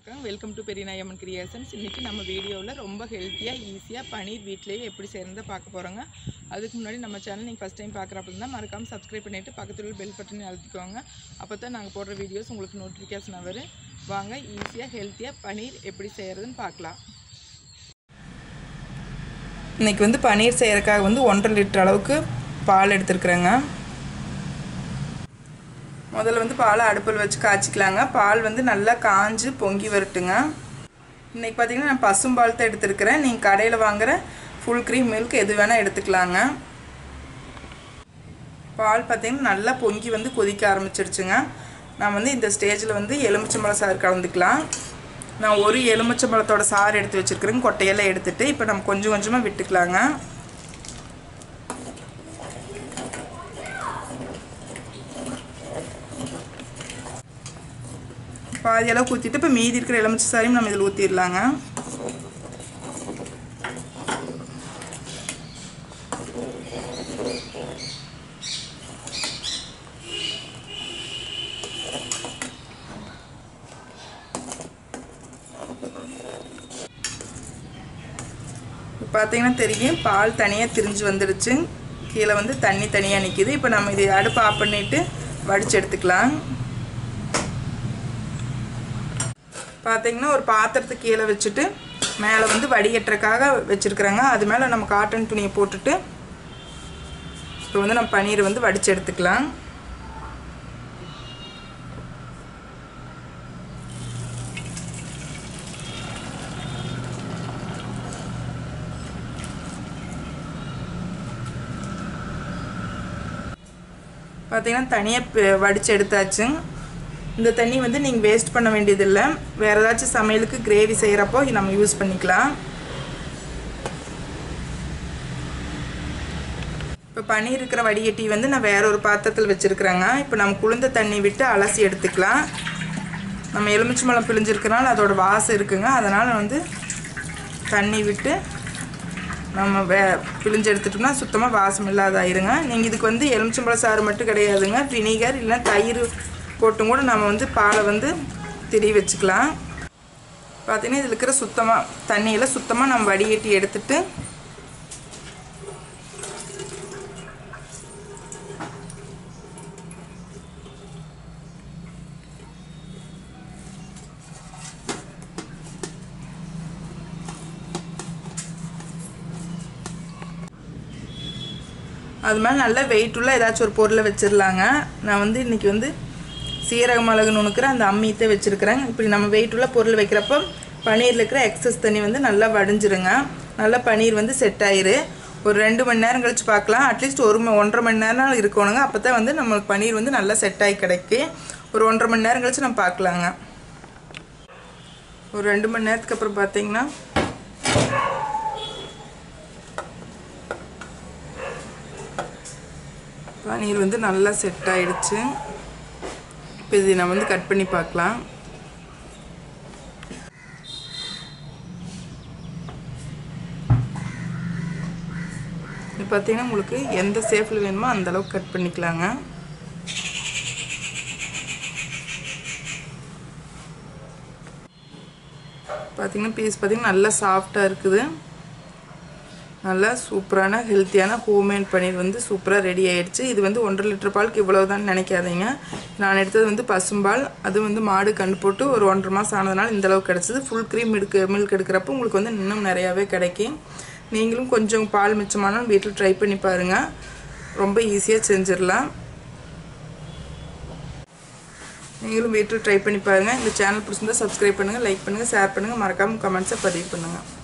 வணக்கம் welcome to Periyanayamman creations இன்றைக்கி நம்ம வீடியோவில் ரொம்ப ஹெல்த்தியாக ஈஸியாக பன்னீர் வீட்டிலேயே எப்படி செய்கிறத பார்க்க போகிறோங்க அதுக்கு முன்னாடி நம்ம சேனல் நீங்கள் ஃபஸ்ட் டைம் பார்க்குறப்ப இருந்தால் மறக்காமல் சப்ஸ்கிரைப் பண்ணிவிட்டு பக்கத்தில் உள்ள பெல் பட்டனை அழுத்திக்கோங்க அப்போ தான் நாங்கள் போடுற வீடியோஸ் உங்களுக்கு நோட்டிஃபிகேஷன் வரும் வாங்க ஈஸியாக ஹெல்த்தியாக பன்னீர் எப்படி செய்கிறதுன்னு பார்க்கலாம் இன்றைக்கி வந்து பன்னீர் செய்கிறதுக்காக வந்து ஒன்றரை லிட்டர் அளவுக்கு பால் எடுத்துருக்குறேங்க முதல்ல வந்து பாலை அடுப்பில் வச்சு காய்ச்சிக்கலாங்க பால் வந்து நல்லா காஞ்சு பொங்கி வரட்டுங்க இன்றைக்கி பார்த்தீங்கன்னா நான் பசும்பால் தான் எடுத்துருக்கிறேன் நீங்கள் கடையில் வாங்குகிற ஃபுல் க்ரீம் மில்க் எது வேணால் எடுத்துக்கலாங்க பால் பார்த்திங்கன்னா நல்லா பொங்கி வந்து கொதிக்க ஆரம்பிச்சிருச்சுங்க நான் வந்து இந்த ஸ்டேஜில் வந்து எலுமிச்சம்பழம் சாறு கலந்துக்கலாம் நான் ஒரு எலுமிச்சம்பழத்தோட சாறு எடுத்து வச்சுருக்கிறேங்க கொட்டையெல்லாம் எடுத்துகிட்டு இப்போ நம்ம கொஞ்சம் கொஞ்சமாக விட்டுக்கலாங்க பாதி அளவுக்கு ஊற்றிட்டு இப்போ மீதி இருக்கிற எலுமிச்சை சாரியும் நம்ம இதில் ஊற்றிடலாங்க பார்த்தீங்கன்னா தெரியும் பால் தனியாக திரிஞ்சு வந்துடுச்சு கீழே வந்து தண்ணி தனியாக நிற்கிது இப்போ நம்ம இதை அடுப்பு ஆஃப் பண்ணிவிட்டு வடித்து எடுத்துக்கலாம் பார்த்தீங்கன்னா ஒரு பாத்திரத்துக்கு கீழே வச்சுட்டு மேலே வந்து வடிகட்டுறக்காக வச்சுருக்குறாங்க அது மேலே நம்ம காட்டன் துணியை போட்டுட்டு இப்போ வந்து நம்ம பன்னீரை வந்து வடித்து எடுத்துக்கலாம் பார்த்தீங்கன்னா தனியாக வடித்து எடுத்தாச்சு இந்த தண்ணி வந்து நீங்கள் வேஸ்ட் பண்ண வேண்டியதில்லை வேறு ஏதாச்சும் சமையலுக்கு கிரேவி செய்கிறப்போ நம்ம யூஸ் பண்ணிக்கலாம் இப்போ பன்னீர் இருக்கிற வடிகட்டி வந்து நான் வேற ஒரு பாத்திரத்தில் வச்சுருக்குறேங்க இப்போ நம்ம குளிர்ந்த தண்ணி விட்டு அலசி எடுத்துக்கலாம் நம்ம எலுமிச்சம்பழம் பிழிஞ்சிருக்கனால அதோட வாசம் இருக்குங்க அதனால் வந்து தண்ணி விட்டு நம்ம வே பிழிஞ்சு எடுத்துட்டோம்னா சுத்தமாக வாசம் இல்லாதாயிருங்க நீங்கள் இதுக்கு வந்து எலுமிச்சம்பழம் சாறு மட்டும் கிடையாதுங்க வினிகர் இல்லை தயிர் போட்டும் கூட நம்ம வந்து பாலை வந்து திரி வச்சுக்கலாம் பார்த்திங்கன்னா இதில் இருக்கிற சுத்தமாக தண்ணியில் சுத்தமாக நம்ம வடிகட்டி எடுத்துட்டு அது மாதிரி நல்லா வெயிட்டுள்ள ஏதாச்சும் ஒரு பொருளை வச்சிடலாங்க நான் வந்து இன்றைக்கி வந்து சீரக மிளகு நுணுக்கிற அந்த அம்மியத்தை வச்சுருக்கிறேன் இப்படி நம்ம வெயிட்டுள்ள பொருள் வைக்கிறப்போ பன்னீரில் இருக்கிற எக்ஸஸ் தண்ணி வந்து நல்லா வடிஞ்சிருங்க நல்லா பன்னீர் வந்து செட் ஆயிரு ஒரு ரெண்டு மணி நேரம் கழித்து பார்க்கலாம் அட்லீஸ்ட் ஒரு ஒன்றரை மணி நேரம் இருக்கணுங்க அப்போ தான் வந்து நம்மளுக்கு பன்னீர் வந்து நல்லா செட் ஆகி கிடைக்கு ஒரு ஒன்றரை மணி நேரம் கழித்து நம்ம பார்க்கலாங்க ஒரு ரெண்டு மணி நேரத்துக்கு அப்புறம் பார்த்தீங்கன்னா பன்னீர் வந்து நல்லா செட் ஆயிடுச்சு இப்போ இது நம்ம வந்து கட் பண்ணி பார்க்கலாம் இது பார்த்தீங்கன்னா உங்களுக்கு எந்த சேஃபில் வேணுமோ அந்த அளவுக்கு கட் பண்ணிக்கலாங்க பார்த்தீங்கன்னா பீஸ் பார்த்தீங்கன்னா நல்லா சாஃப்டாக இருக்குது நல்லா சூப்பரான ஹெல்த்தியான ஹோம்மேட் பன்னீர் வந்து சூப்பராக ரெடி ஆயிடுச்சு இது வந்து ஒன்றரை லிட்டர் பாலுக்கு இவ்வளோதான் நினைக்காதீங்க நான் எடுத்தது வந்து பசும்பால் அது வந்து மாடு கண்டு போட்டு ஒரு ஒன்றரை மாதம் ஆனதுனால இந்த அளவுக்கு கிடச்சிது ஃபுல் க்ரீம் எடுக்க மில்க் எடுக்கிறப்போ உங்களுக்கு வந்து இன்னும் நிறையாவே கிடைக்கும் நீங்களும் கொஞ்சம் பால் மிச்சமானாலும் வீட்டில் ட்ரை பண்ணி பாருங்கள் ரொம்ப ஈஸியாக செஞ்சிடலாம் நீங்களும் வீட்டில் ட்ரை பண்ணி பாருங்கள் இந்த சேனல் பிடிச்சிருந்தா சப்ஸ்கிரைப் பண்ணுங்கள் லைக் பண்ணுங்கள் ஷேர் பண்ணுங்கள் மறக்காமல் கமெண்ட்ஸை பதிவு பண்ணுங்கள்